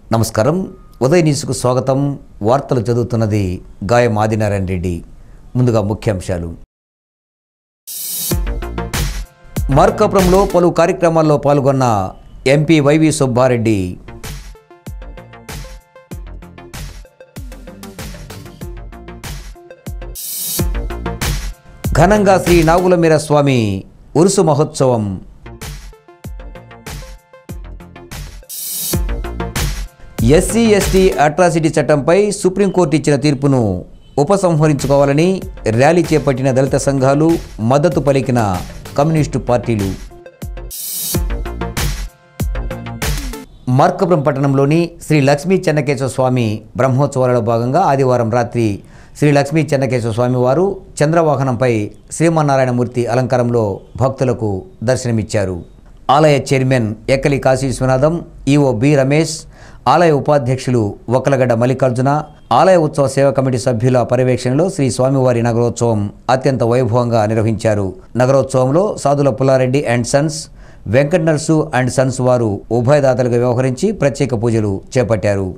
నమస్కారం ఉదయ న్యూస్కు స్వాగతం వార్తలు చదువుతున్నది గాయం ఆదినారాయణ రెడ్డి ముందుగా ముఖ్యాంశాలు మార్కాపురంలో పలు కార్యక్రమాల్లో పాల్గొన్న ఎంపీ వైవి సుబ్బారెడ్డి ఘనంగా శ్రీ నాగులమీర స్వామి ఉరుసు మహోత్సవం ఎస్సీ ఎస్టీ అట్రాసిటీ చట్టంపై సుప్రీంకోర్టు ఇచ్చిన తీర్పును ఉపసంహరించుకోవాలని ర్యాలీ చేపట్టిన దళిత సంఘాలు మద్దతు పలికిన కమ్యూనిస్టు పార్టీలు మార్కపురం పట్టణంలోని శ్రీ లక్ష్మీ చెన్నకేశ్వర స్వామి బ్రహ్మోత్సవాలలో భాగంగా ఆదివారం రాత్రి శ్రీ లక్ష్మీ చెన్నకేశ్వర స్వామి వారు చంద్రవాహనంపై శ్రీమన్నారాయణమూర్తి అలంకారంలో భక్తులకు దర్శనమిచ్చారు ఆలయ chairman Ekkali Kashi Vishwanatham EO B Ramesh ఆలయ ఉపాధ్యక్షులు ఒక్కలగడ్డ మల్లికార్జున ఆలయ ఉత్సవ సేవా కమిటీ సభ్యుల పర్యవేక్షణలో శ్రీ స్వామివారి నగరోత్సవం అత్యంత వైభవంగా నిర్వహించారు నగరోత్సవంలో Sadhula Pullareddy and sons Venkata Narsu and sons వారు ఉభయదాతలుగా వ్యవహరించి ప్రత్యేక పూజలు చేపట్టారు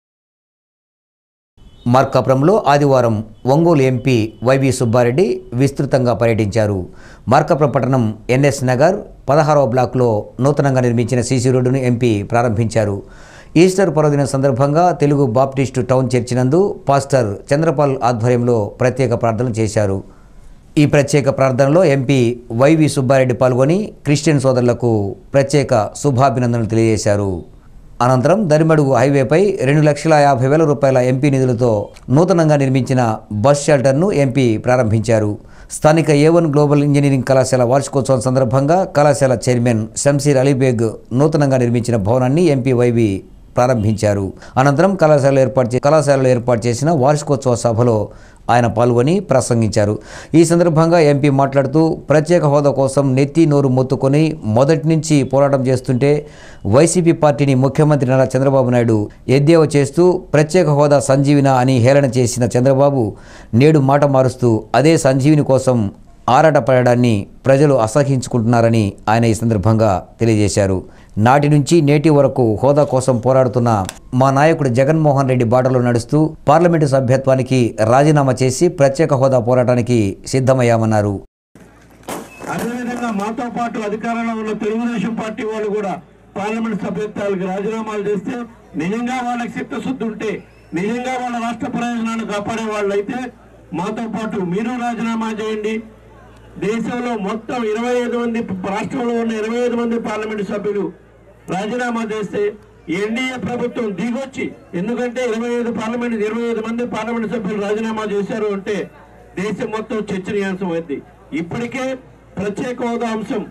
మార్కాపురంలో ఆదివారం ఒంగోలు ఎంపీ వైవి సుబ్బారెడ్డి విస్తృతంగా పర్యటించారు మార్కాపురం పట్టణం ఎన్ఎస్ నగర్ పదహారవ బ్లాక్లో నూతనంగా నిర్మించిన సీసీ రోడ్డును ఎంపీ ప్రారంభించారు ఈస్టర్ పర్వదినం సందర్భంగా తెలుగు బాప్టిస్టు టౌన్ చర్చి నందు పాస్టర్ చంద్రపాల్ ఆధ్వర్యంలో ప్రత్యేక ప్రార్థనలు చేశారు ఈ ప్రత్యేక ప్రార్థనలో ఎంపీ వైవి సుబ్బారెడ్డి పాల్గొని క్రిస్టియన్ సోదరులకు ప్రత్యేక శుభాభినందనలు తెలియజేశారు అనంతరం దరిమడుగు హైవేపై రెండు లక్షల యాభై వేల రూపాయల ఎంపీ నిధులతో నూతనంగా నిర్మించిన బస్ షెల్టర్ను ఎంపీ ప్రారంభించారు స్థానిక ఏవన్ గ్లోబల్ ఇంజనీరింగ్ కళాశాల వార్షికోత్సవం సందర్భంగా కళాశాల చైర్మన్ శంసీర్ అలీబేగ్ నూతనంగా నిర్మించిన భవనాన్ని ఎంపీ వైవి ప్రారంభించారు అనంతరం కళాశాలలో ఏర్పాటు చే కళాశాలలో ఏర్పాటు చేసిన వార్షికోత్సవ సభలో ఆయన పాల్గొని ప్రసంగించారు ఈ సందర్భంగా ఎంపీ మాట్లాడుతూ ప్రత్యేక హోదా కోసం నెత్తి నోరు మొత్తుకొని మొదటి నుంచి పోరాటం చేస్తుంటే వైసీపీ పార్టీని ముఖ్యమంత్రి నారా చంద్రబాబు నాయుడు ఎద్దేవా చేస్తూ ప్రత్యేక హోదా సంజీవిన అని హేళన చేసిన చంద్రబాబు నేడు మాట మారుస్తూ అదే సంజీవిని కోసం ఆరాటపడడాన్ని ప్రజలు అసహించుకుంటున్నారని ఆయన ఈ సందర్భంగా తెలియజేశారు నాటి నుంచి నేటి వరకు హోదా కోసం పోరాడుతున్న మా నాయకుడు జగన్మోహన్ రెడ్డి బాటలో నడుస్తూ పార్లమెంటు సభ్యత్వానికి రాజీనామా చేసి ప్రత్యేక హోదా పోరాటానికి సిద్ధమయ్యామన్నారు అదేవిధంగా మాతో పాటు అధికారంలో ఉన్న తెలుగుదేశం పార్టీ వాళ్ళు కూడా పార్లమెంట్ సభ్యత్వాలకు రాజీనామాలు చేస్తే నిజంగా వాళ్ళకి చిత్తశుద్ధి ఉంటే నిజంగా వాళ్ళ రాష్ట్ర ప్రయోజనాన్ని కాపాడే వాళ్ళు అయితే మాతో పాటు మీరు రాజీనామా చేయండి దేశంలో మొత్తం ఇరవై ఐదు మంది రాష్ట్రంలో ఉన్న ఇరవై ఐదు మంది పార్లమెంట్ సభ్యులు రాజీనామా చేస్తే ఎన్డీఏ ప్రభుత్వం దిగొచ్చి ఎందుకంటే ఇరవై ఐదు పార్లమెంట్ ఇరవై ఐదు మంది పార్లమెంట్ సభ్యులు రాజీనామా చేశారు అంటే దేశం మొత్తం చర్చనీయాంశం అయింది ఇప్పటికే ప్రత్యేక హోదా అంశం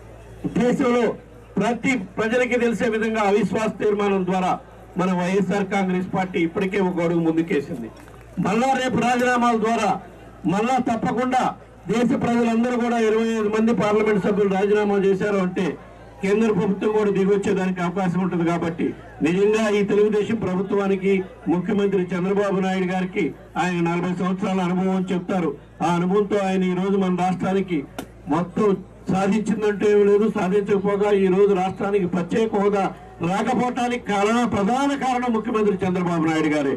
దేశంలో ప్రతి ప్రజలకి తెలిసే విధంగా అవిశ్వాస తీర్మానం ద్వారా మన వైఎస్ఆర్ కాంగ్రెస్ పార్టీ ఇప్పటికే ఒక అడుగు ముందుకేసింది మళ్ళా రేపు రాజీనామాల ద్వారా మళ్ళా తప్పకుండా దేశ ప్రజలందరూ కూడా ఇరవై ఐదు మంది పార్లమెంట్ సభ్యులు రాజీనామా చేశారు అంటే కేంద్ర ప్రభుత్వం కూడా దిగొచ్చేదానికి అవకాశం ఉంటుంది కాబట్టి నిజంగా ఈ తెలుగుదేశం ప్రభుత్వానికి ముఖ్యమంత్రి చంద్రబాబు నాయుడు గారికి ఆయన నలభై సంవత్సరాల అనుభవం అని చెప్తారు ఆ అనుభవంతో ఆయన ఈ రోజు మన రాష్ట్రానికి మొత్తం సాధించిందంటే ఏమీ లేదు సాధించకపోగా ఈ రోజు రాష్ట్రానికి ప్రత్యేక హోదా రాకపోవటానికి కారణం ప్రధాన కారణం ముఖ్యమంత్రి చంద్రబాబు నాయుడు గారే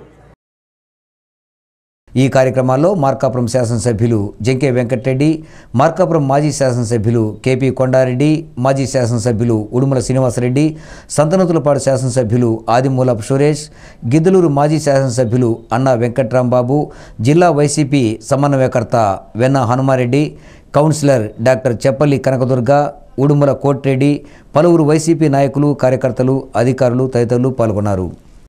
ఈ కార్యక్రమాల్లో మార్కాపురం శాసనసభ్యులు జంకే వెంకటరెడ్డి మార్కాపురం మాజీ శాసనసభ్యులు కేపీ కొండారెడ్డి మాజీ శాసనసభ్యులు ఉడుమల శ్రీనివాసరెడ్డి సంతనతులపాడు శాసనసభ్యులు ఆదిమూలపు సురేష్ గిద్దలూరు మాజీ శాసనసభ్యులు అన్నా వెంకట్రాంబాబు జిల్లా వైసీపీ సమన్వయకర్త వెన్న హనుమారెడ్డి కౌన్సిలర్ డాక్టర్ చెప్పల్లి కనకదుర్గ ఉడుమల కోట్రెడ్డి పలువురు వైసీపీ నాయకులు కార్యకర్తలు అధికారులు తదితరులు పాల్గొన్నారు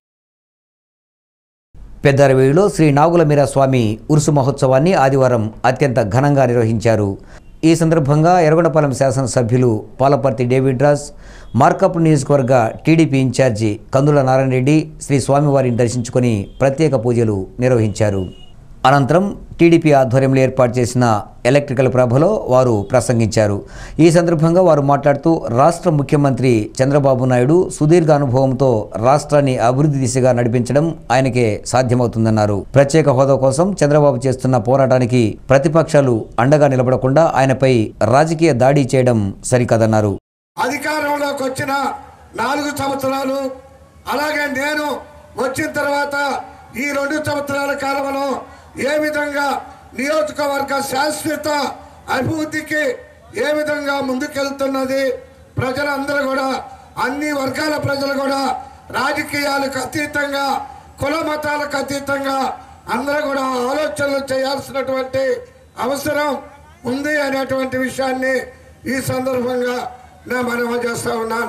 పెద్దరవేడిలో శ్రీ నాగులమీర స్వామి ఉరుసు మహోత్సవాన్ని ఆదివారం అత్యంత ఘనంగా నిర్వహించారు ఈ సందర్భంగా ఎర్రగొండపాలెం శాసనసభ్యులు పాలపర్తి డేవిడ్ రాజ్ మార్కప్ నియోజకవర్గ టీడీపీ ఇన్ఛార్జి కందుల నారాయణ రెడ్డి శ్రీ స్వామివారిని దర్శించుకొని ప్రత్యేక పూజలు నిర్వహించారు అనంతరం టీడీపీ ఆధ్వర్యంలో ఏర్పాటు చేసిన ఎలక్ట్రికల్ ప్రభలో వారు ప్రసంగించారు ఈ సందర్భంగా వారు మాట్లాడుతూ రాష్ట్ర ముఖ్యమంత్రి చంద్రబాబు నాయుడు సుదీర్ఘ అనుభవంతో రాష్ట్రాన్ని అభివృద్ధి దిశగా నడిపించడం ఆయనకే సాధ్యమవుతుందన్నారు ప్రత్యేక హోదా కోసం చంద్రబాబు చేస్తున్న పోరాటానికి ప్రతిపక్షాలు అండగా నిలబడకుండా ఆయనపై రాజకీయ దాడి చేయడం సరికాదన్నారు అధికారంలోకి వచ్చిన నాలుగు సంవత్సరాలు అలాగే నేను వచ్చిన తర్వాత ఈ రెండు సంవత్సరాల కాలంలో ఏ విధంగా నియోజకవర్గ శాశ్వత అభివృద్ధికి ఏ విధంగా ముందుకెళ్తున్నది ప్రజలందరూ కూడా అన్ని వర్గాల ప్రజలు కూడా రాజకీయాలకు అతీతంగా కుల మతాలకు అతీతంగా అందరూ కూడా ఆలోచనలు చేయాల్సినటువంటి అవసరం ఉంది అనేటువంటి విషయాన్ని ఈ సందర్భంగా నేను మనవి చేస్తా ఉన్నాను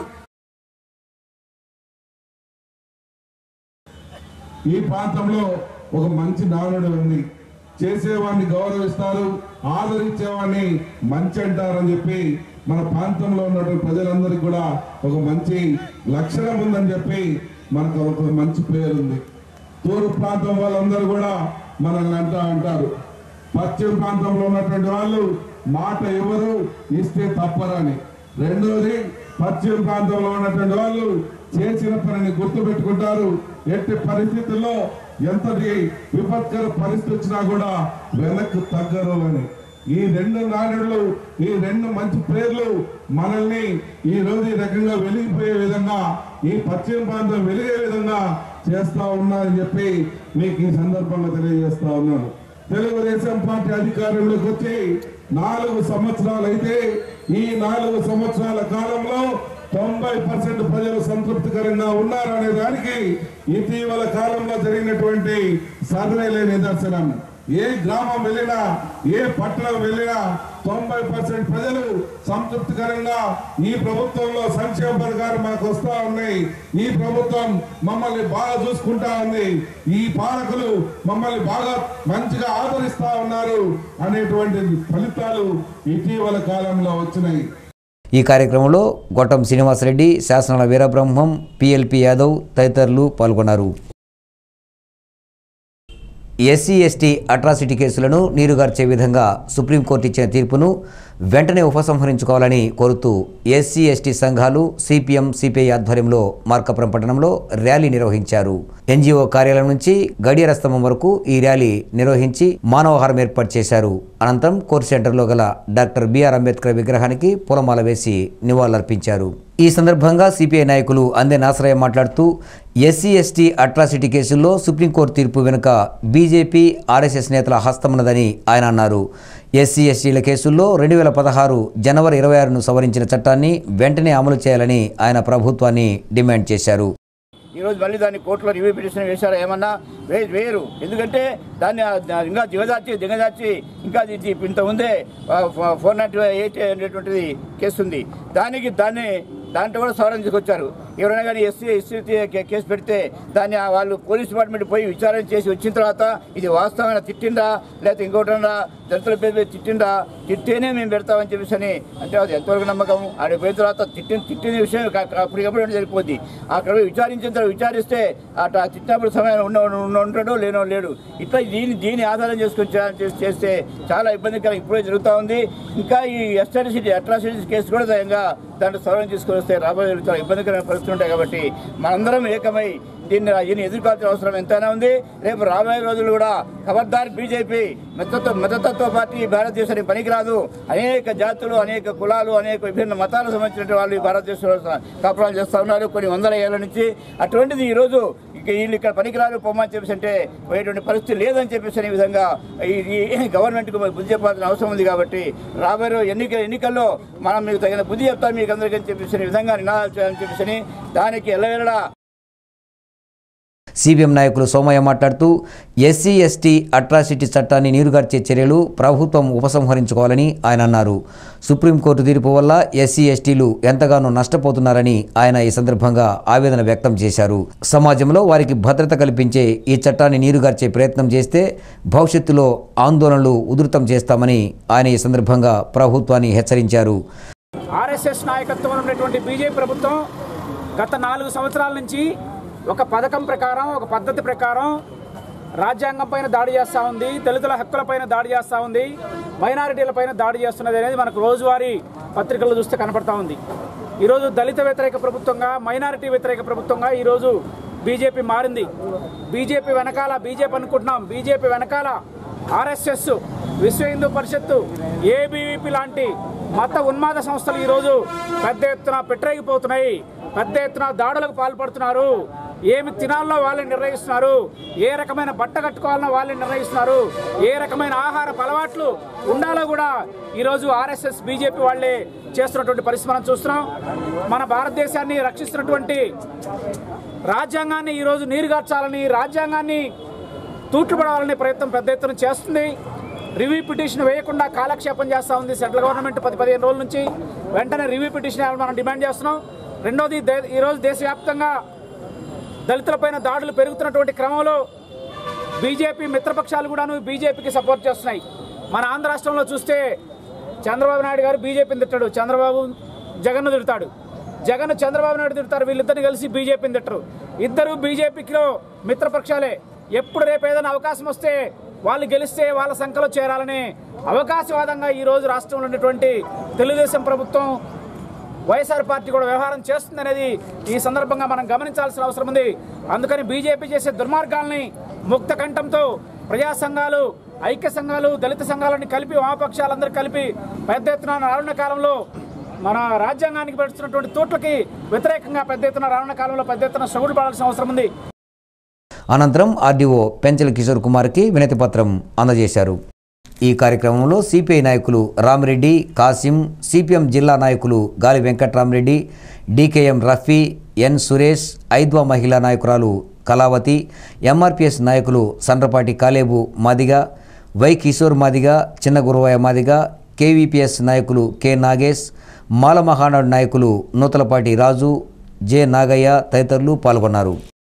ఈ ప్రాంతంలో ఒక మంచి నానుడు ఉంది చేసేవాడిని గౌరవిస్తారు ఆదరించేవాడిని మంచి అంటారని చెప్పి మన ప్రాంతంలో ఉన్నటువంటి ప్రజలందరికీ కూడా ఒక మంచి లక్షణం ఉందని చెప్పి మనకు ఒక మంచి పేరు ఉంది తూర్పు ప్రాంతం వాళ్ళందరూ కూడా మనల్ని అంటా అంటారు పశ్చిమ ప్రాంతంలో ఉన్నటువంటి వాళ్ళు మాట ఎవరు ఇస్తే తప్పరని రెండోది పశ్చిమ ప్రాంతంలో ఉన్నటువంటి వాళ్ళు చేసిన పనిని గుర్తు పెట్టుకుంటారు ఎట్టి పరిస్థితుల్లో ఎంతటి విపత్కర పరిస్థితి వచ్చినా కూడా వెనక్కు తగ్గరు అని ఈ రెండు నాడులు ఈ రెండు మంచి పేర్లు మనల్ని ఈ రోజు ఈ రకంగా వెలిగిపోయే విధంగా ఈ పశ్చిమ ప్రాంతం వెలిగే విధంగా చేస్తా ఉన్నారని చెప్పి మీకు ఈ సందర్భంగా తెలియజేస్తా ఉన్నాను తెలుగుదేశం పార్టీ అధికారంలోకి వచ్చి నాలుగు సంవత్సరాలు అయితే ఈ నాలుగు సంవత్సరాల కాలంలో తొంభై పర్సెంట్ ప్రజలు సంతృప్తికరంగా ఉన్నారనే దానికి ఇటీవల కాలంలో జరిగినటువంటి సర్వేలే నిదర్శనం ఏ గ్రామం వెళ్ళినా ఏ పట్టణం వెళ్ళినా తొంభై పర్సెంట్ ప్రజలు సంతృప్తికరంగా ఈ ప్రభుత్వంలో సంక్షేమ పథకాలు మాకు వస్తా ఉన్నాయి ఈ ప్రభుత్వం మమ్మల్ని బాగా చూసుకుంటా ఉంది ఈ పాలకులు మమ్మల్ని బాగా మంచిగా ఆదరిస్తా ఉన్నారు అనేటువంటి ఫలితాలు ఇటీవల కాలంలో వచ్చినాయి ఈ కార్యక్రమంలో గొట్టం శ్రీనివాసరెడ్డి శాసనాల వీరబ్రహ్మం పిఎల్పి యాదవ్ తదితరులు పాల్గొన్నారు ఎస్సీ ఎస్టీ అట్రాసిటీ కేసులను నీరుగార్చే విధంగా సుప్రీంకోర్టు ఇచ్చిన తీర్పును వెంటనే ఉపసంహరించుకోవాలని కోరుతూ ఎస్సీ ఎస్టీ సంఘాలు సిపిఎం సిపిఐ ఆధ్వర్యంలో మార్కపురం పట్టణంలో ర్యాలీ నిర్వహించారు ఎన్జిఓ కార్యాలయం నుంచి గడియార స్తంభం వరకు ఈ ర్యాలీ నిర్వహించి మానవహారం ఏర్పాటు చేశారు అనంతరం కోర్టు సెంటర్లో గల డాక్టర్ బిఆర్ అంబేద్కర్ విగ్రహానికి పూలమాల వేసి నివాళులర్పించారు ఈ సందర్భంగా సిపిఐ నాయకులు అందే నాసరయ్య మాట్లాడుతూ ఎస్సీ ఎస్టీ అట్రాసిటీ కేసుల్లో సుప్రీంకోర్టు తీర్పు వెనుక బీజేపీ ఆర్ఎస్ఎస్ నేతల హస్తమున్నదని ఆయన అన్నారు ఎస్సీ ఎస్టీల కేసుల్లో రెండు వేల పదహారు జనవరి ఇరవై ఆరును సవరించిన చట్టాన్ని వెంటనే అమలు చేయాలని ఆయన ప్రభుత్వాన్ని డిమాండ్ చేశారు ఈరోజు మళ్ళీ దాన్ని కోర్టులో రివ్యూ పిటిషన్ వేశారా ఏమన్నా వే వేరు ఎందుకంటే దాన్ని ఆ- దా- ఇంకా దిగజార్చి దిగజార్చి ఇంకా అది ఇది ఇంత ఉందే ఫోర్ నాట్ ఎయిట్ అనేటువంటిది కేసు ఉంది దానికి దాన్ని దాంట్లో కూడా సవరణ తీసుకొచ్చారు ఎవరైనా కానీ ఎస్సీ ఎస్సీ కేసు పెడితే దాన్ని ఆ వాళ్ళు పోలీస్ డిపార్ట్మెంట్ పోయి విచారణ చేసి వచ్చిన తర్వాత ఇది వాస్తవమైన తిట్టిందా లేకపోతే ఇంకోటన్నా దళితుల పేరు మీద తిట్టిందా తిట్టేనే మేము పెడతామని చెప్పేసి అని అంటే అది ఎంతవరకు నమ్మకం ఆడ పోయిన తర్వాత తిట్టిన తిట్టిన విషయం కా- కా- అప్పటికప్పుడు సరిపోద్ది అక్కడ పోయి విచారించిన తర్వాత విచారిస్తే అట్లా తిట్టినప్పుడు సమయం ఉన్న ఉన్న- ఉంటాడో లేనో లేడు ఇట్లా దీన్ని దీన్ని ఆధారం చేసుకొని చే- చే- చేస్తే చాలా ఇబ్బందికరం ఇప్పుడే జరుగుతూ ఉంది ఇంకా ఈ ఎస్టాటిసిటీ అట్రాసిటీస్ కేసు కూడా దయంగా దాంట్లో సవరణ తీసుకొని వస్తే రాబోయే రోజుల్లో చాలా ఇబ్బందికరమైన పరిస్థితులు ఉంటాయి కాబట్టి మనందరం ఏకమై దీన్ని దీన్ని ఎదుర్కోవాల్సిన అవసరం ఎంతైనా ఉంది రేపు రాబోయే రోజులు కూడా ఖబర్దార్ బీజేపీ మెత్తత్వ మతతత్వ పార్టీ భారతదేశానికి పనికిరాదు అనేక జాతులు అనేక కులాలు అనేక విభిన్న మతాలకు సంబంధించిన వాళ్ళు ఈ భారతదేశంలో కాపురాలు చేస్తూ ఉన్నారు కొన్ని వందల ఏళ్ల నుంచి అటువంటిది ఈరోజు ఇక వీళ్ళు ఇక్కడ పనికిరారు పొమ్మని చెప్పేసి అంటే పోయేటువంటి పరిస్థితి లేదని చెప్పేసి అనే విధంగా ఈ ఈ గవర్నమెంట్కు బుద్ధి చెప్పాల్సిన అవసరం ఉంది కాబట్టి రాబోయే రోజు ఎన్నిక ఎన్నికల్లో మనం మీకు తగిన బుద్ధి చెప్తాం మీకు అందరికీ అని చెప్పేసి అనే విధంగా నినాదాలు చేయాలని చెప్పేసి అని దానికి ఎల్లవేళలా సిపిఎం నాయకులు సోమయ్య మాట్లాడుతూ ఎస్సీ ఎస్టీ అట్రాసిటీ చట్టాన్ని నీరుగార్చే చర్యలు ప్రభుత్వం ఉపసంహరించుకోవాలని ఆయన అన్నారు సుప్రీంకోర్టు తీర్పు వల్ల ఎస్సీ ఎస్టీలు ఎంతగానో నష్టపోతున్నారని ఆయన ఈ సందర్భంగా ఆవేదన వ్యక్తం చేశారు సమాజంలో వారికి భద్రత కల్పించే ఈ చట్టాన్ని నీరుగార్చే ప్రయత్నం చేస్తే భవిష్యత్తులో ఆందోళనలు ఉధృతం చేస్తామని ఆయన ఈ సందర్భంగా ప్రభుత్వాన్ని హెచ్చరించారు ఆర్ఎస్ఎస్ నాయకత్వంలో ఉన్నటువంటి బీజేపీ ప్రభుత్వం గత నాలుగు సంవత్సరాల నుంచి ఒక పథకం ప్రకారం ఒక పద్ధతి ప్రకారం రాజ్యాంగం పైన దాడి చేస్తూ ఉంది దళితుల హక్కుల పైన దాడి చేస్తూ ఉంది మైనారిటీల పైన దాడి చేస్తున్నది అనేది మనకు రోజువారీ పత్రికల్లో చూస్తే కనపడతా ఉంది ఈరోజు దళిత వ్యతిరేక ప్రభుత్వంగా మైనారిటీ వ్యతిరేక ప్రభుత్వంగా ఈరోజు బీజేపీ మారింది బీజేపీ వెనకాల బీజేపీ అనుకుంటున్నాం బీజేపీ వెనకాల ఆర్ఎస్ఎస్ విశ్వ హిందూ పరిషత్తు ఏబీవీపీ లాంటి మత ఉన్మాద సంస్థలు ఈరోజు పెద్ద ఎత్తున పెట్టరేగిపోతున్నాయి పెద్ద ఎత్తున దాడులకు పాల్పడుతున్నారు ఏమి తినాలో వాళ్ళే నిర్ణయిస్తున్నారు ఏ రకమైన బట్ట కట్టుకోవాలనో వాళ్ళే నిర్ణయిస్తున్నారు ఏ రకమైన ఆహార అలవాట్లు ఉండాలో కూడా ఈరోజు ఆర్ఎస్ఎస్ బీజేపీ వాళ్ళే చేస్తున్నటువంటి పరిస్థితి మనం చూస్తున్నాం మన భారతదేశాన్ని రక్షిస్తున్నటువంటి రాజ్యాంగాన్ని ఈరోజు నీరుగార్చాలని రాజ్యాంగాన్ని తూట్లుపడాలనే ప్రయత్నం పెద్ద ఎత్తున చేస్తుంది రివ్యూ పిటిషన్ వేయకుండా కాలక్షేపం చేస్తూ ఉంది సెంట్రల్ గవర్నమెంట్ పది పదిహేను రోజుల నుంచి వెంటనే రివ్యూ పిటిషన్ వేయాలని మనం డిమాండ్ చేస్తున్నాం రెండోది దే- ఈరోజు దేశవ్యాప్తంగా దళితులపైన దాడులు పెరుగుతున్నటువంటి క్రమంలో బీజేపీ మిత్రపక్షాలు కూడాను బీజేపీకి సపోర్ట్ చేస్తున్నాయి మన ఆంధ్ర రాష్ట్రంలో చూస్తే చంద్రబాబు నాయుడు గారు బీజేపీని తిట్టాడు చంద్రబాబు జగన్ను తిడతాడు జగన్ చంద్రబాబు నాయుడు తిడతారు వీళ్ళిద్దరిని కలిసి బీజేపీని తిట్టరు ఇద్దరు బీజేపీలో మిత్రపక్షాలే ఎప్పుడు రేపు ఏదైనా అవకాశం వస్తే వాళ్ళు గెలిస్తే వాళ్ళ సంఖ్యలో చేరాలనే అవకాశవాదంగా ఈ రోజు రాష్ట్రంలో ఉన్నటువంటి తెలుగుదేశం ప్రభుత్వం వైఎస్ఆర్ పార్టీ కూడా వ్యవహారం చేస్తుందనేది ఈ సందర్భంగా మనం గమనించాల్సిన అవసరం ఉంది అందుకని బీజేపీ చేసే దుర్మార్గాల్ని ముక్త కంఠంతో ప్రజా సంఘాలు ఐక్య సంఘాలు దళిత సంఘాలని కలిపి వామపక్షాలందరూ కలిపి పెద్ద ఎత్తున రానున్న కాలంలో మన రాజ్యాంగానికి పెడుతున్నటువంటి తూట్లకి వ్యతిరేకంగా పెద్ద ఎత్తున రానున్న కాలంలో పెద్ద ఎత్తున సగుడు పడాల్సిన అవసరం ఉంది అనంతరం ఆర్డీఓ పెంచల కిషోర్ కుమార్కి వినతి పత్రం అందజేశారు ఈ కార్యక్రమంలో సిపిఐ నాయకులు రామిరెడ్డి కాసిం సిపిఎం జిల్లా నాయకులు గాలి వెంకట్రామరెడ్డి డీకేఎం రఫీ ఎన్ సురేష్ ఐద్వా మహిళా నాయకురాలు కళావతి ఎంఆర్పిఎస్ నాయకులు Sandrapati Caleb Madiga Y Kishore Madiga Chinna Guruvayya Madiga KVPS నాయకులు కె నాగేష్ మాల మహానాడు నాయకులు నూతలపాటి రాజు జె నాగయ్య తదితరులు పాల్గొన్నారు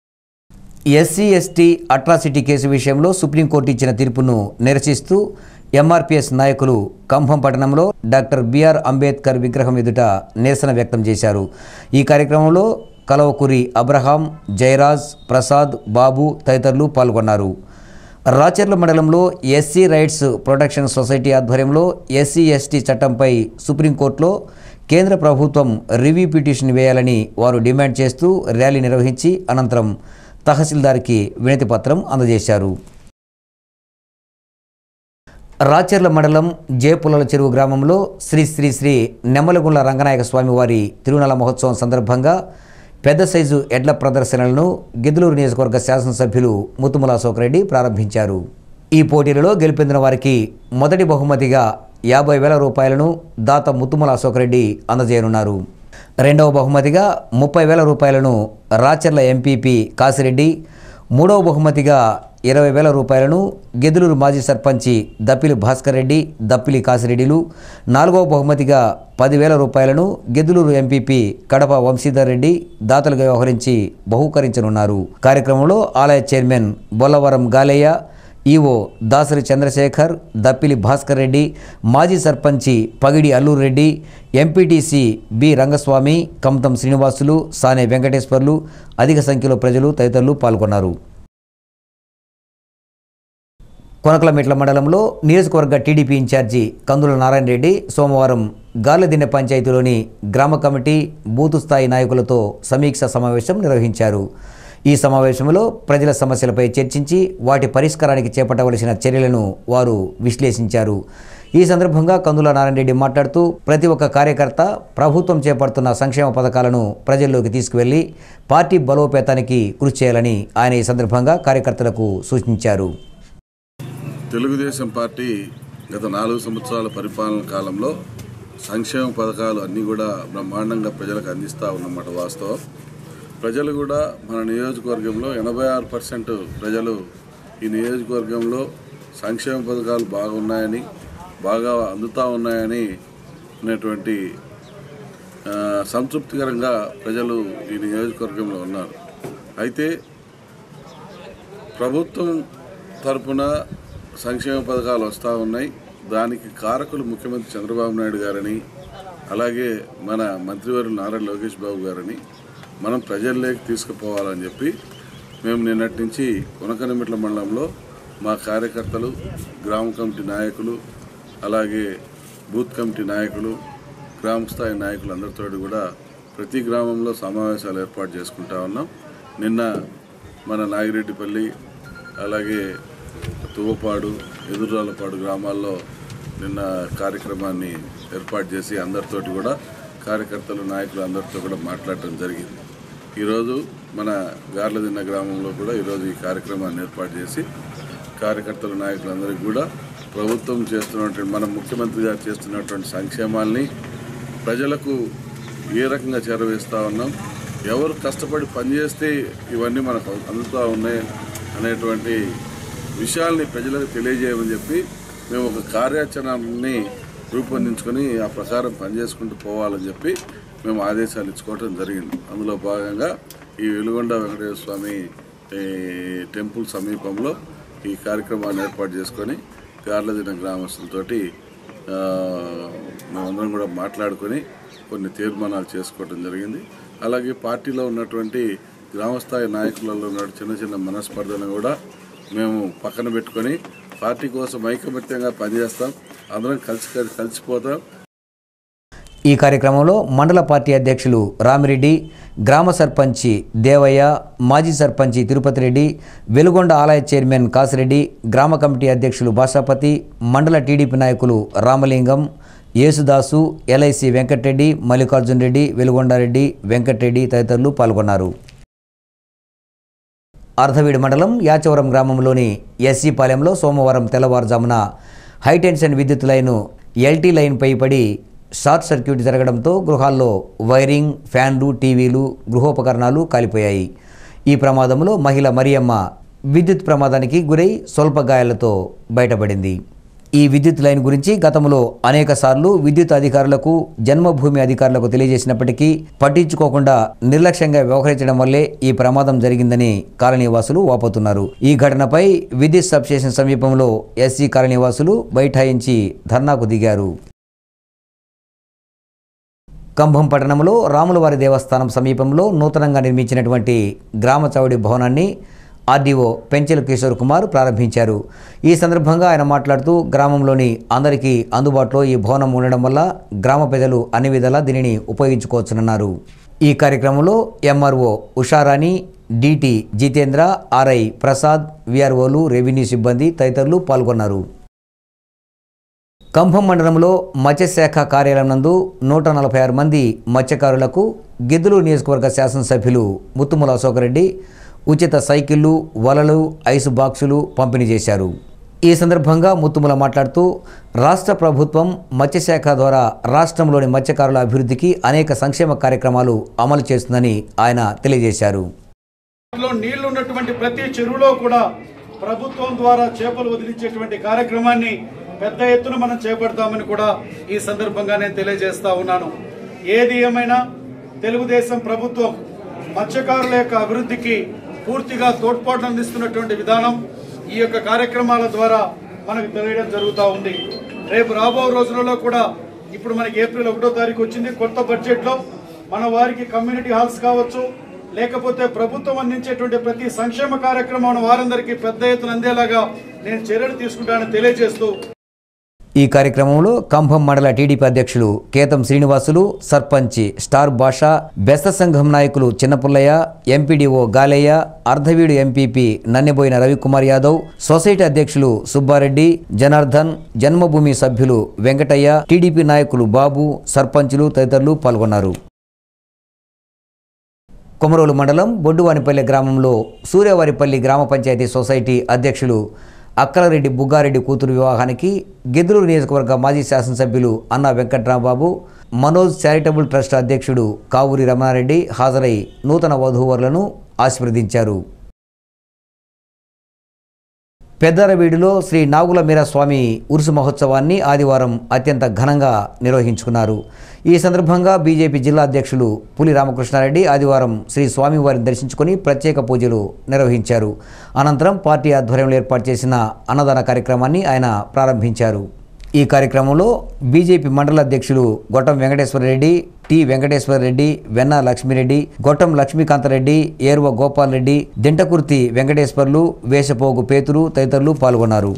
ఎస్సీ ఎస్టీ అట్రాసిటీ కేసు విషయంలో సుప్రీంకోర్టు ఇచ్చిన తీర్పును నిరసిస్తూ ఎంఆర్పిఎస్ నాయకులు కంభం పట్టణంలో డాక్టర్ బిఆర్ అంబేద్కర్ విగ్రహం ఎదుట నిరసన వ్యక్తం చేశారు ఈ కార్యక్రమంలో కలవకురి అబ్రహాం జయరాజ్ ప్రసాద్ బాబు తదితరులు పాల్గొన్నారు రాచర్ల మండలంలో ఎస్సీ రైట్స్ ప్రొటెక్షన్ సొసైటీ ఆధ్వర్యంలో ఎస్సీ ఎస్టీ చట్టంపై సుప్రీంకోర్టులో కేంద్ర ప్రభుత్వం రివ్యూ పిటిషన్ వేయాలని వారు డిమాండ్ చేస్తూ ర్యాలీ నిర్వహించి అనంతరం తహసీల్దార్కి వినతి పత్రం అందజేశారు రాచర్ల మండలం జేపులల చెరువు గ్రామంలో శ్రీ శ్రీ శ్రీ నెమ్మలగుండ్ల రంగనాయక స్వామి వారి తిరునల మహోత్సవం సందర్భంగా పెద్ద సైజు ఎడ్ల ప్రదర్శనలను గిద్దలూరు నియోజకవర్గ శాసనసభ్యులు ముత్తుమల అశోక్ ప్రారంభించారు ఈ పోటీలలో గెలుపొందిన వారికి మొదటి బహుమతిగా యాభై వేల రూపాయలను దాత ముత్తుమల అశోక్ రెడ్డి అందజేయనున్నారు రెండవ బహుమతిగా ముప్పై వేల రూపాయలను రాచర్ల ఎంపీపీ కాసిరెడ్డి మూడవ బహుమతిగా ఇరవై వేల రూపాయలను గెదులూరు మాజీ సర్పంచి దప్పిలి భాస్కర్ రెడ్డి దప్పిలి కాసిరెడ్డిలు నాలుగవ బహుమతిగా పదివేల రూపాయలను గెదులూరు ఎంపీపీ కడప వంశీధర్ రెడ్డి దాతలుగా వ్యవహరించి బహూకరించనున్నారు కార్యక్రమంలో ఆలయ చైర్మన్ బొల్లవరం గాలయ్య ఈవో దాసరి చంద్రశేఖర్ దప్పిలి భాస్కర్ రెడ్డి మాజీ సర్పంచి పగిడి అల్లూరు రెడ్డి ఎంపీటీసీ బి రంగస్వామి కమతం శ్రీనివాసులు సానే వెంకటేశ్వర్లు అధిక సంఖ్యలో ప్రజలు తదితరులు పాల్గొన్నారు కొనకలమెట్ల మండలంలో నియోజకవర్గ టీడీపీ ఇన్ఛార్జి కందుల నారాయణ రెడ్డి సోమవారం గార్లదిన్నె పంచాయతీలోని గ్రామ కమిటీ బూతు స్థాయి నాయకులతో సమీక్ష సమావేశం నిర్వహించారు ఈ సమావేశంలో ప్రజల సమస్యలపై చర్చించి వాటి పరిష్కారానికి చేపట్టవలసిన చర్యలను వారు విశ్లేషించారు ఈ సందర్భంగా కందుల నారాయణ రెడ్డి మాట్లాడుతూ ప్రతి ఒక్క కార్యకర్త ప్రభుత్వం చేపడుతున్న సంక్షేమ పథకాలను ప్రజల్లోకి తీసుకువెళ్లి పార్టీ బలోపేతానికి కృషి చేయాలని ఆయన ఈ సందర్భంగా కార్యకర్తలకు సూచించారు తెలుగుదేశం పార్టీ గత నాలుగు సంవత్సరాల పరిపాలన కాలంలో సంక్షేమ పథకాలు అన్నీ కూడా బ్రహ్మాండంగా ప్రజలకు అందిస్తూ ఉన్నమాట వాస్తవం ప్రజలు కూడా మన నియోజకవర్గంలో ఎనభై ఆరు పర్సెంట్ ప్రజలు ఈ నియోజకవర్గంలో సంక్షేమ పథకాలు బాగున్నాయని బాగా అందుతూ ఉన్నాయని అనేటువంటి ఆ, సంతృప్తికరంగా ప్రజలు ఈ నియోజకవర్గంలో ఉన్నారు అయితే ప్రభుత్వం తరపున సంక్షేమ పథకాలు వస్తూ ఉన్నాయి దానికి కారకులు ముఖ్యమంత్రి చంద్రబాబు నాయుడు గారని అలాగే మన మంత్రివర్యులు నారా లోకేష్ బాబు గారని మనం ప్రజల్లోకి తీసుకుపోవాలని చెప్పి మేము నిన్నటి నుంచి ఉనకనిమిట్ల మండలంలో మా కార్యకర్తలు గ్రామ కమిటీ నాయకులు అలాగే బూత్ కమిటీ నాయకులు గ్రామ స్థాయి నాయకులు అందరితో కూడా ప్రతి గ్రామంలో సమావేశాలు ఏర్పాటు చేసుకుంటా ఉన్నాం నిన్న మన నాగిరెడ్డిపల్లి అలాగే తువ్వపాడు ఎదురాలపాడు గ్రామాల్లో నిన్న కార్యక్రమాన్ని ఏర్పాటు చేసి అందరితోటి కూడా కార్యకర్తలు నాయకులు అందరితో కూడా మాట్లాడటం జరిగింది ఈరోజు మన గార్లదిన్న గ్రామంలో కూడా ఈరోజు ఈ కార్యక్రమాన్ని ఏర్పాటు చేసి కార్యకర్తల నాయకులందరికీ కూడా ప్రభుత్వం చేస్తున్నటువంటి మన ముఖ్యమంత్రి గారు చేస్తున్నటువంటి సంక్షేమాల్ని ప్రజలకు ఏ రకంగా చేరవేస్తూ ఉన్నాం ఎవరు కష్టపడి పనిచేస్తే ఇవన్నీ మనకు అందుతూ ఉన్నాయి అనేటువంటి విషయాల్ని ప్రజలకు తెలియజేయమని చెప్పి మేము ఒక కార్యాచరణని రూపొందించుకొని ఆ ప్రకారం పనిచేసుకుంటూ పోవాలని చెప్పి మేము ఆదేశాలు ఇచ్చుకోవటం జరిగింది అందులో భాగంగా ఈ వెలుగొండ వెంకటేశ్వర స్వామి ఈ టెంపుల్ సమీపంలో ఈ కార్యక్రమాన్ని ఏర్పాటు చేసుకొని గార్లదిన గ్రామస్తులతోటి ఆ, మేమందరం కూడా మాట్లాడుకొని కొన్ని తీర్మానాలు చేసుకోవడం జరిగింది అలాగే పార్టీలో ఉన్నటువంటి గ్రామస్థాయి నాయకులలో ఉన్న చిన్న చిన్న మనస్పర్ధలను కూడా మేము పక్కన పెట్టుకొని పార్టీ కోసం ఐకమత్యంగా పనిచేస్తాం అందరం కలిసి కలిసిపోతాం ఈ కార్యక్రమంలో మండల పార్టీ అధ్యక్షులు రామిరెడ్డి గ్రామ సర్పంచి దేవయ్య మాజీ సర్పంచి తిరుపతి రెడ్డి వెలుగొండ ఆలయ చైర్మన్ కాసిరెడ్డి గ్రామ కమిటీ అధ్యక్షులు భాషాపతి మండల టీడీపీ నాయకులు రామలింగం యేసుదాసు ఎల్ఐసి వెంకటరెడ్డి మల్లికార్జున్ రెడ్డి వెలుగొండారెడ్డి వెంకటరెడ్డి తదితరులు పాల్గొన్నారు అర్ధవీడు మండలం యాచవరం గ్రామంలోని ఎస్సీ పాలెంలో సోమవారం తెల్లవారుజామున హైటెన్షన్ విద్యుత్ లైను ఎల్టీ లైన్పై పడి షార్ట్ సర్క్యూట్ జరగడంతో గృహాల్లో వైరింగ్ ఫ్యాన్లు టీవీలు గృహోపకరణాలు కాలిపోయాయి ఈ ప్రమాదంలో మహిళ మరియమ్మ విద్యుత్ ప్రమాదానికి గురై స్వల్ప గాయాలతో బయటపడింది ఈ విద్యుత్ లైన్ గురించి గతంలో అనేక సార్లు విద్యుత్ అధికారులకు జన్మభూమి అధికారులకు తెలియజేసినప్పటికీ పట్టించుకోకుండా నిర్లక్ష్యంగా వ్యవహరించడం వల్లే ఈ ప్రమాదం జరిగిందని కాలనీవాసులు వాపోతున్నారు ఈ ఘటనపై విద్యుత్ సబ్స్టేషన్ సమీపంలో ఎస్సీ కాలనీవాసులు బైఠాయించి ధర్నాకు దిగారు కంభం పట్టణంలో రాములవారి దేవస్థానం సమీపంలో నూతనంగా నిర్మించినటువంటి గ్రామ చౌడి భవనాన్ని ఆర్డీఓ పెంచెల కిషోర్ కుమార్ ప్రారంభించారు ఈ సందర్భంగా ఆయన మాట్లాడుతూ గ్రామంలోని అందరికీ అందుబాటులో ఈ భవనం ఉండడం వల్ల గ్రామ ప్రజలు అన్ని విధాలా దీనిని ఉపయోగించుకోవచ్చునన్నారు ఈ కార్యక్రమంలో MRO Usharani DT Jitendra RI Prasad విఆర్ఓలు రెవెన్యూ సిబ్బంది తదితరులు పాల్గొన్నారు కంభం మండలంలో మత్స్యశాఖ కార్యాలయం నందు నూట నలభై ఆరు మంది మత్స్యకారులకు గిద్దలూరు నియోజకవర్గ శాసనసభ్యులు ముత్తుముల అశోకరెడ్డి ఉచిత సైకిళ్లు వలలు ఐసు బాక్సులు పంపిణీ చేశారు ఈ సందర్భంగా ముత్తుముల మాట్లాడుతూ రాష్ట్ర ప్రభుత్వం మత్స్యశాఖ ద్వారా రాష్ట్రంలోని మత్స్యకారుల అభివృద్ధికి అనేక సంక్షేమ కార్యక్రమాలు అమలు చేస్తుందని ఆయన తెలియజేశారు లో నీళ్లు ఉన్నటువంటి ప్రతి చెరువులో కూడా ప్రభుత్వం ద్వారా చేపలు వదిలించేటువంటి కార్యక్రమాన్ని పెద్ద ఎత్తున మనం చేపడతామని కూడా ఈ సందర్భంగా నేను తెలియజేస్తా ఉన్నాను ఏది ఏమైనా తెలుగుదేశం ప్రభుత్వం మత్స్యకారుల యొక్క అభివృద్ధికి పూర్తిగా తోడ్పాటు అందిస్తున్నటువంటి విధానం ఈ యొక్క కార్యక్రమాల ద్వారా మనకు తెలియడం జరుగుతూ ఉంది రేపు రాబో రోజులలో కూడా ఇప్పుడు మనకి ఏప్రిల్ ఒకటో తారీఖు వచ్చింది కొత్త బడ్జెట్లో మన వారికి కమ్యూనిటీ హాల్స్ కావచ్చు లేకపోతే ప్రభుత్వం అందించేటువంటి ప్రతి సంక్షేమ కార్యక్రమం వారందరికీ పెద్ద ఎత్తున అందేలాగా నేను చర్యలు తీసుకుంటానని తెలియజేస్తూ ఈ కార్యక్రమంలో కంభం మండల టీడీపీ అధ్యక్షులు కేతం శ్రీనివాసులు సర్పంచ్ స్టార్ భాష బెస్త సంఘం నాయకులు Chinnapullayya MPDO Galayya Ardhaveedu MPP Nanneboina Ravikumar Yadav society అధ్యక్షులు సుబ్బారెడ్డి జనార్దన్ జన్మభూమి సభ్యులు వెంకటయ్య టీడీపీ నాయకులు బాబు సర్పంచులు తదితరులు పాల్గొన్నారు కొమరోలు మండలం బొడ్డువానిపల్లి గ్రామంలో సూర్యవారిపల్లి గ్రామ పంచాయతీ సొసైటీ అధ్యక్షులు అక్కలరెడ్డి బుగ్గారెడ్డి కూతురు వివాహానికి గిద్దలూరు నియోజకవర్గ మాజీ శాసనసభ్యులు అన్న వెంకట్రామబాబు మనోజ్ చారిటబుల్ ట్రస్ట్ అధ్యక్షుడు కావూరి రమణారెడ్డి హాజరై నూతన వధూవరులను ఆశీర్వదించారు పెద్దరవీడులో శ్రీ నాగుల మీరస్వామి ఉరుసు మహోత్సవాన్ని ఆదివారం అత్యంత ఘనంగా నిర్వహించుకున్నారు ఈ సందర్భంగా బీజేపీ జిల్లా అధ్యక్షులు పులి రామకృష్ణారెడ్డి ఆదివారం శ్రీ స్వామివారిని దర్శించుకొని ప్రత్యేక పూజలు నిర్వహించారు అనంతరం పార్టీ ఆధ్వర్యంలో ఏర్పాటు చేసిన అన్నదాన కార్యక్రమాన్ని ఆయన ప్రారంభించారు ఈ కార్యక్రమంలో బీజేపీ మండల అధ్యక్షులు గొట్టం వెంకటేశ్వరరెడ్డి టి వెంకటేశ్వరరెడ్డి వెన్న లక్ష్మిరెడ్డి గొట్టం లక్ష్మీకాంతరెడ్డి ఏర్వ గోపాల్ రెడ్డి దింటకుర్తి వెంకటేశ్వర్లు వేషపోగు పేతురు తదితరులు పాల్గొన్నారు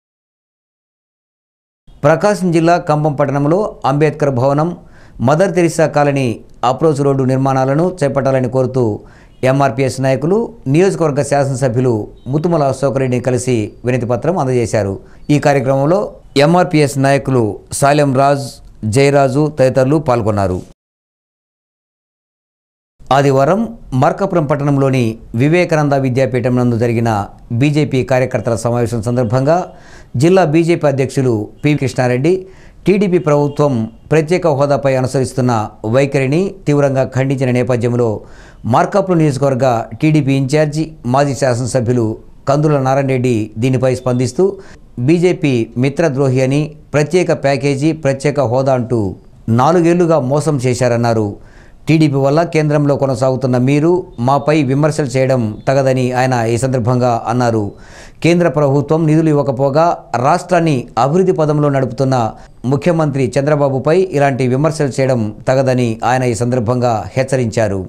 ప్రకాశం జిల్లా కంబం పట్టణంలో అంబేద్కర్ భవనం mother Teresa colony approach road నిర్మాణాలను చేపట్టాలని కోరుతూ ఎంఆర్పిఎస్ నాయకులు నియోజకవర్గ శాసనసభ్యులు ముతుమల అశోకరెడ్డిని కలిసి వినతిపత్రం అందజేశారు ఈ కార్యక్రమంలో ఎంఆర్పిఎస్ నాయకులు సాలెం రాజ్ జయరాజు తదితరులు పాల్గొన్నారు ఆదివారం మార్కాపురం పట్టణంలోని వివేకానంద విద్యాపీఠం నందు జరిగిన బీజేపీ కార్యకర్తల సమావేశం సందర్భంగా జిల్లా బీజేపీ అధ్యక్షులు పి కృష్ణారెడ్డి టీడీపీ ప్రభుత్వం ప్రత్యేక హోదాపై అనుసరిస్తున్న వైఖరిని తీవ్రంగా ఖండించిన నేపథ్యంలో మార్కాపురం నియోజకవర్గ టీడీపీ ఇన్ఛార్జి మాజీ శాసనసభ్యులు కందుల నారాయణ రెడ్డి దీనిపై స్పందిస్తూ బీజేపీ మిత్రద్రోహి అని ప్రత్యేక ప్యాకేజీ ప్రత్యేక హోదా అంటూ నాలుగేళ్లుగా మోసం చేశారన్నారు టీడీపీ వల్ల కేంద్రంలో కొనసాగుతున్న మీరు మాపై విమర్శలు చేయడం తగదని ఆయన ఈ సందర్భంగా అన్నారు కేంద్ర ప్రభుత్వం నిధులు ఇవ్వకపోగా రాష్ట్రాన్ని అభివృద్ధి పదంలో నడుపుతున్న ముఖ్యమంత్రి చంద్రబాబుపై ఇలాంటి విమర్శలు చేయడం తగదని ఆయన ఈ సందర్భంగా హెచ్చరించారు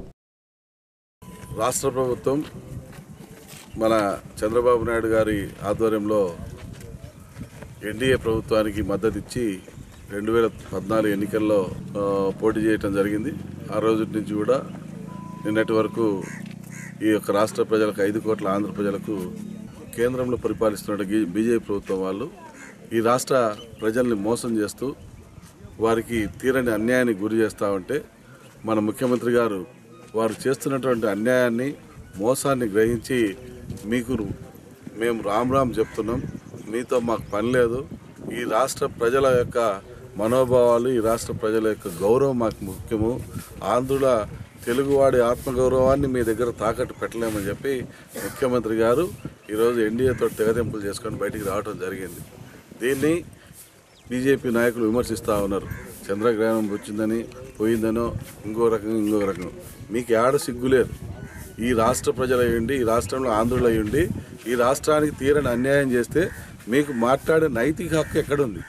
రాష్ట్ర ప్రభుత్వం మన చంద్రబాబు నాయుడు గారి ఆధ్వర్యంలో ఎన్డీఏ ప్రభుత్వానికి మద్దతు ఇచ్చి రెండు వేల పద్నాలుగు ఎన్నికల్లో ఆ, పోటీ చేయటం జరిగింది ఆ రోజు నుంచి కూడా నిన్నటి వరకు ఈ యొక్క రాష్ట్ర ప్రజలకు ఐదు కోట్ల ఆంధ్ర ప్రజలకు కేంద్రంలో పరిపాలిస్తున్న బీజేపీ ప్రభుత్వం వాళ్ళు ఈ రాష్ట్ర ప్రజల్ని మోసం చేస్తూ వారికి తీరని అన్యాయానికి గురి చేస్తూ ఉంటే మన ముఖ్యమంత్రి గారు వారు చేస్తున్నటువంటి అన్యాయాన్ని మోసాన్ని గ్రహించి మీకు మేము రామ్ రామ్ చెప్తున్నాం మీతో మాకు పని లేదు ఈ రాష్ట్ర ప్రజల యొక్క మనోభావాలు ఈ రాష్ట్ర ప్రజల యొక్క గౌరవం మాకు ముఖ్యము ఆంధ్రుల తెలుగువాడి ఆత్మగౌరవాన్ని మీ దగ్గర తాకట్టు పెట్టలేమని చెప్పి ముఖ్యమంత్రి గారు ఈరోజు ఎన్డీఏతో తెగదెంపులు చేసుకొని బయటికి రావడం జరిగింది దీన్ని బీజేపీ నాయకులు విమర్శిస్తూ ఉన్నారు చంద్రగ్రహణం వచ్చిందని పోయిందనో ఇంకో రకం ఇంకో రకం మీకు ఏడ సిగ్గు లేదు ఈ రాష్ట్ర ప్రజలు అయ్యండి ఈ రాష్ట్రంలో ఆంధ్రులు అయ్యండి ఈ రాష్ట్రానికి తీరని అన్యాయం చేస్తే మీకు మాట్లాడే నైతిక హక్కు ఎక్కడుంది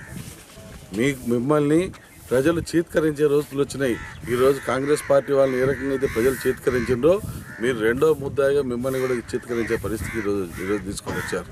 మీకు మిమ్మల్ని ప్రజలు చీత్కరించే రోజులు వచ్చినాయి ఈరోజు కాంగ్రెస్ పార్టీ వాళ్ళని ఏ రకంగా అయితే ప్రజలు చీత్కరించిండ్రో మీరు రెండో ముద్దాయిగా మిమ్మల్ని కూడా చీత్కరించే పరిస్థితి ఈరోజు ఈరోజు తీసుకొని వచ్చారు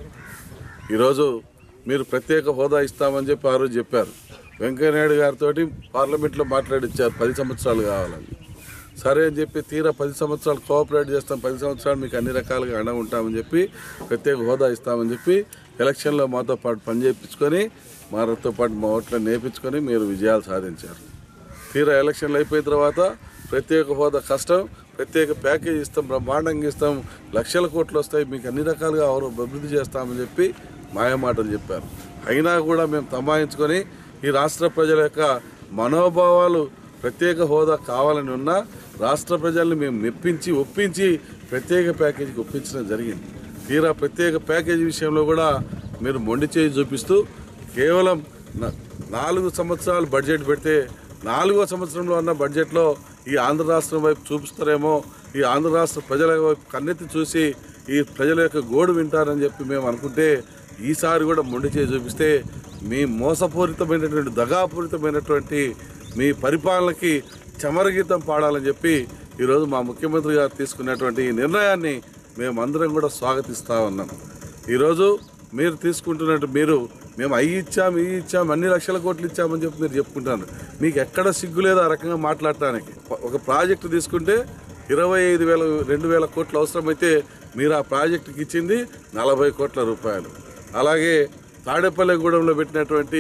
ఈరోజు మీరు ప్రత్యేక హోదా ఇస్తామని చెప్పి ఆ రోజు చెప్పారు వెంకయ్యనాయుడు గారితో పార్లమెంట్లో మాట్లాడిచ్చారు పది సంవత్సరాలు కావాలని సరే అని చెప్పి తీరా పది సంవత్సరాలు కోఆపరేట్ చేస్తాం పది సంవత్సరాలు మీకు అన్ని రకాలుగా అండ ఉంటామని చెప్పి ప్రత్యేక హోదా ఇస్తామని చెప్పి ఎలక్షన్లో మాతో పాటు పని చేయించుకొని మాతో పాటు మా ఓట్లను నేర్పించుకొని మీరు విజయాలు సాధించారు తీరా ఎలక్షన్లు అయిపోయిన తర్వాత ప్రత్యేక హోదా కష్టం ప్రత్యేక ప్యాకేజ్ ఇస్తాం బ్రహ్మాండంగా ఇస్తాం లక్షల కోట్లు వస్తాయి మీకు అన్ని రకాలుగా అవరు అభివృద్ధి చేస్తామని చెప్పి మాయమాటలు చెప్పారు అయినా కూడా మేము తమాయించుకొని ఈ రాష్ట్ర ప్రజల యొక్క మనోభావాలు ప్రత్యేక హోదా కావాలని ఉన్నా రాష్ట్ర ప్రజల్ని మేము మెప్పించి ఒప్పించి ప్రత్యేక ప్యాకేజీకి ఒప్పించడం జరిగింది తీరా ప్రత్యేక ప్యాకేజీ విషయంలో కూడా మీరు మొండి చేయి చూపిస్తూ కేవలం నా- నాలుగు సంవత్సరాలు బడ్జెట్ పెడితే నాలుగో సంవత్సరంలో ఉన్న బడ్జెట్లో ఈ ఆంధ్ర రాష్ట్రం వైపు చూపిస్తారేమో ఈ ఆంధ్ర రాష్ట్ర ప్రజల వైపు కన్నెత్తి చూసి ఈ ప్రజల యొక్క గోడు వింటారని చెప్పి మేము అనుకుంటే ఈసారి కూడా మొండి చేయి చూపిస్తే మీ మోసపూరితమైనటువంటి దగాపూరితమైనటువంటి మీ పరిపాలనకి చమరగీతం పాడాలని చెప్పి ఈరోజు మా ముఖ్యమంత్రి గారు తీసుకున్నటువంటి ఈ నిర్ణయాన్ని మేమందరం కూడా స్వాగతిస్తూ ఉన్నాం ఈరోజు మీరు తీసుకుంటున్నట్టు మీరు మేము అవి ఇచ్చాం ఇవి ఇచ్చాం అన్ని లక్షల కోట్లు ఇచ్చామని చెప్పి మీరు చెప్పుకుంటున్నారు మీకు ఎక్కడ సిగ్గు లేదు ఆ రకంగా మాట్లాడటానికి ఒక ప్రాజెక్టు తీసుకుంటే ఇరవై ఐదు వేల రెండు వేల కోట్లు అవసరమైతే మీరు ఆ ప్రాజెక్టుకి ఇచ్చింది నలభై కోట్ల రూపాయలు అలాగే తాడేపల్లిగూడెంలో పెట్టినటువంటి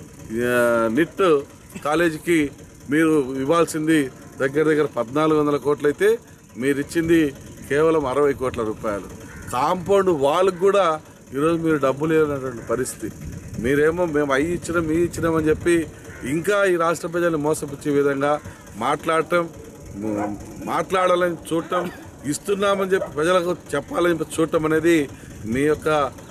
ఆ, నిట్ కాలేజీకి మీరు ఇవ్వాల్సింది దగ్గర దగ్గర పద్నాలుగు వందల కోట్లు అయితే మీరు ఇచ్చింది కేవలం అరవై కోట్ల రూపాయలు కాంపౌండ్ వాళ్ళకు కూడా ఈరోజు మీరు డబ్బు లేనటువంటి పరిస్థితి మీరేమో మేము అవి ఇచ్చినాం మీ ఇచ్చినామని చెప్పి ఇంకా ఈ రాష్ట్ర ప్రజల్ని మోసపుచ్చే విధంగా మాట్లాడటం మ- మాట్లాడాలని చూడటం ఇస్తున్నామని చెప్పి ప్రజలకు చెప్పాలని చెప్పి చూడటం అనేది మీ యొక్క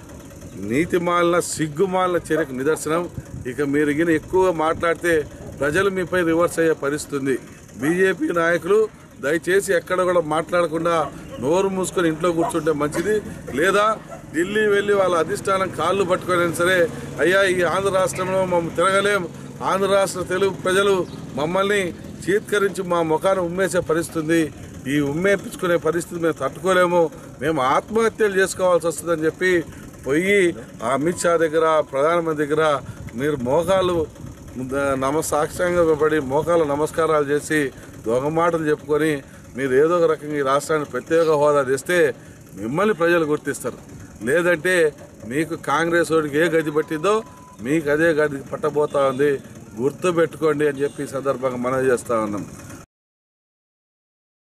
నీతిమాలిన సిగ్గుమాలిన చర్యకు నిదర్శనం ఇక మీరు గిన ఎక్కువ మాట్లాడితే ప్రజలు మీపై రివర్స్ అయ్యే పరిస్థితి ఉంది బీజేపీ నాయకులు దయచేసి ఎక్కడ కూడా మాట్లాడకుండా నోరు మూసుకొని ఇంట్లో కూర్చుంటే మంచిది లేదా ఢిల్లీ వెళ్ళి వాళ్ళ అధిష్టానం కాళ్ళు పట్టుకొని సరే అయ్యా ఈ ఆంధ్ర రాష్ట్రంలో మమ్మల్ని తిరగలేం ఆంధ్ర రాష్ట్ర తెలుగు ప్రజలు మమ్మల్ని చీత్కరించి మా ముఖాన్ని ఉమ్మేసే పరిస్థితి ఉంది ఈ ఉమ్మేపించుకునే పరిస్థితి మేము తట్టుకోలేము మేము ఆత్మహత్యలు చేసుకోవాల్సి వస్తుందని చెప్పి పోయి ఆ అమిత్ షా దగ్గర ప్రధానమంత్రి దగ్గర మీరు మోకాలు నమ సాక్ష్యంగా పడి మోకాలు నమస్కారాలు చేసి దొంగ మాటలు చెప్పుకొని మీరు ఏదో ఒక రకంగా ఈ రాష్ట్రాన్ని ప్రత్యేక హోదా తెస్తే మిమ్మల్ని ప్రజలు గుర్తిస్తారు లేదంటే మీకు కాంగ్రెస్ వాడికి ఏ గది పట్టిందో మీకు అదే గది పట్టబోతా ఉంది గుర్తు పెట్టుకోండి అని చెప్పి ఈ సందర్భంగా మనవి చేస్తా ఉన్నాం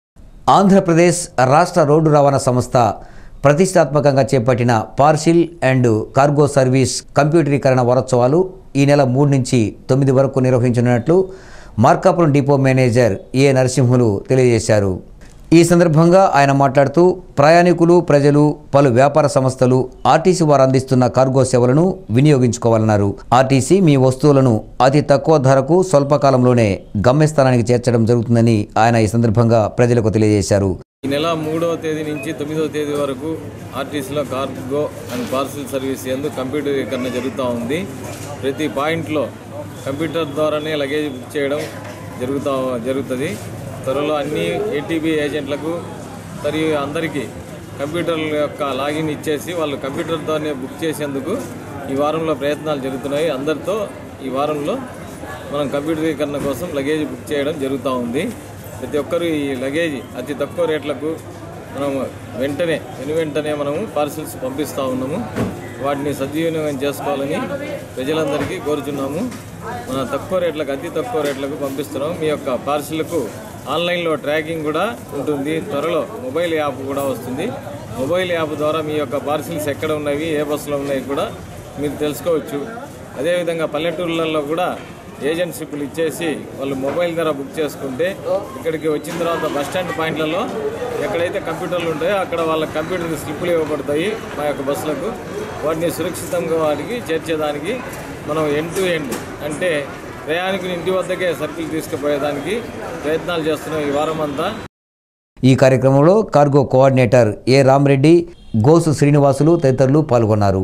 ఆంధ్రప్రదేశ్ రాష్ట్ర రోడ్డు రవాణా సంస్థ ప్రతిష్టాత్మకంగా చేపట్టిన పార్సిల్ అండ్ కార్గో సర్వీస్ కంప్యూటరీకరణ వారోత్సవాలు ఈ నెల మూడు నుంచి తొమ్మిది వరకు నిర్వహించనున్నట్లు Markapuram depot manager A Narasimhulu తెలియజేశారు ఈ సందర్భంగా ఆయన మాట్లాడుతూ ప్రయాణికులు ప్రజలు పలు వ్యాపార సంస్థలు ఆర్టీసీ వారు అందిస్తున్న కార్గో సేవలను వినియోగించుకోవాలన్నారు ఆర్టీసీ మీ వస్తువులను అతి తక్కువ ధరకు స్వల్పకాలంలోనే గమ్యస్థానానికి చేర్చడం జరుగుతుందని ఆయన ఈ సందర్భంగా ప్రజలకు తెలియజేశారు ఈ నెల మూడవ తేదీ నుంచి తొమ్మిదవ తేదీ వరకు ఆర్టీసీలో కార్గో అండ్ పార్సిల్ సర్వీస్ ఎందు కంప్యూటరీకరణ జరుగుతూ ఉంది ప్రతి పాయింట్లో కంప్యూటర్ ద్వారానే లగేజ్ బుక్ చేయడం జరుగుతూ జరుగుతుంది త్వరలో అన్ని ఏటీబీ ఏజెంట్లకు మరియు అందరికీ కంప్యూటర్ యొక్క లాగిన్ ఇచ్చేసి వాళ్ళు కంప్యూటర్ ద్వారానే బుక్ చేసేందుకు ఈ వారంలో ప్రయత్నాలు జరుగుతున్నాయి అందరితో ఈ వారంలో మనం కంప్యూటరీకరణ కోసం లగేజ్ బుక్ చేయడం జరుగుతూ ఉంది ప్రతి ఒక్కరూ ఈ లగేజ్ అతి తక్కువ రేట్లకు మనం వెంటనే వెను వెంటనే మనము పార్సిల్స్ పంపిస్తూ ఉన్నాము వాటిని సద్వినియోగం చేసుకోవాలని ప్రజలందరికీ కోరుచున్నాము మన తక్కువ రేట్లకు అతి తక్కువ రేట్లకు పంపిస్తున్నాం మీ యొక్క పార్సిల్కు ఆన్లైన్లో ట్రాకింగ్ కూడా ఉంటుంది త్వరలో మొబైల్ యాప్ కూడా వస్తుంది మొబైల్ యాప్ ద్వారా మీ యొక్క పార్సిల్స్ ఎక్కడ ఉన్నవి ఏ బస్సులో ఉన్నాయి కూడా మీరు తెలుసుకోవచ్చు అదేవిధంగా పల్లెటూర్లలో కూడా ఏజెన్సీపులు ఇచ్చేసి వాళ్ళు మొబైల్ ద్వారా బుక్ చేసుకుంటే ఇక్కడికి వచ్చిన తర్వాత బస్ స్టాండ్ పాయింట్లలో ఎక్కడైతే కంప్యూటర్లు ఉంటాయో అక్కడ వాళ్ళ కంప్యూటర్ స్లిప్పులు ఇవ్వబడతాయి మా యొక్క బస్సులకు వాటిని సురక్షితంగా వాటికి చేర్చేదానికి మనం ఎండ్ టు ఎండ్ అంటే ప్రయాణికుని ఇంటి వద్దకే సరుకులు తీసుకుపోయేదానికి ప్రయత్నాలు చేస్తున్నాం ఈ వారం అంతా ఈ కార్యక్రమంలో cargo coordinator A Ramareddy Gosu Srinivasulu తదితరులు పాల్గొన్నారు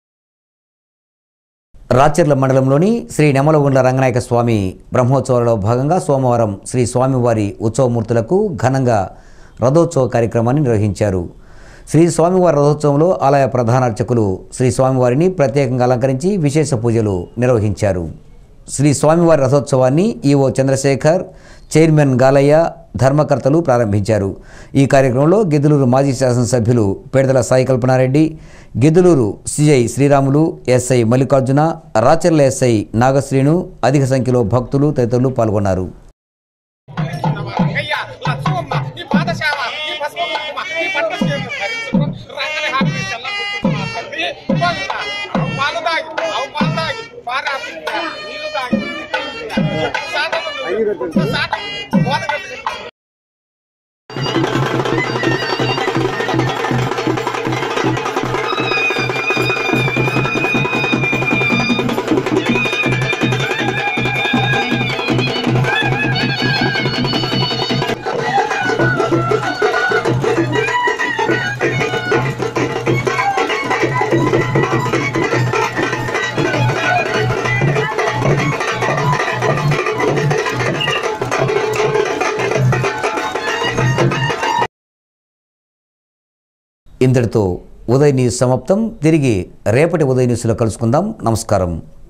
రాచర్ల మండలంలోని శ్రీ నెమలగుండ్ల రంగనాయక స్వామి బ్రహ్మోత్సవాలలో భాగంగా సోమవారం శ్రీ స్వామివారి ఉత్సవమూర్తులకు ఘనంగా రథోత్సవ కార్యక్రమాన్ని నిర్వహించారు శ్రీ స్వామివారి రథోత్సవంలో ఆలయ ప్రధాన అర్చకులు శ్రీ స్వామివారిని ప్రత్యేకంగా అలంకరించి విశేష పూజలు నిర్వహించారు శ్రీ స్వామివారి రథోత్సవాన్ని ఈవో చంద్రశేఖర్ చైర్మన్ గాలయ్య ధర్మకర్తలు ప్రారంభించారు ఈ కార్యక్రమంలో గిద్దలూరు మాజీ శాసనసభ్యులు Pedadala Sai Kalpanareddy Giddalur CI Sriramulu SI Mallikarjuna Racharla SI Nagasrinu అధిక సంఖ్యలో భక్తులు తదితరులు పాల్గొన్నారు అయ్యా లక్ష్మమ్మ ఈ పాదశాల ఈ పసుపు కుంకుమ ఈ పట్టు చీరలు ధరించుకుని రంగని హాపీ చల్ల కూర్చున్న తల్లి పోయిందా అవు పాలు తాగి అవు పాలు తాగి పారా నీళ్లు తాగి సాధన సాధన బోధ ఇంతటితో ఉదయ న్యూస్ సమాప్తం తిరిగి రేపటి ఉదయ న్యూస్లో కలుసుకుందాం నమస్కారం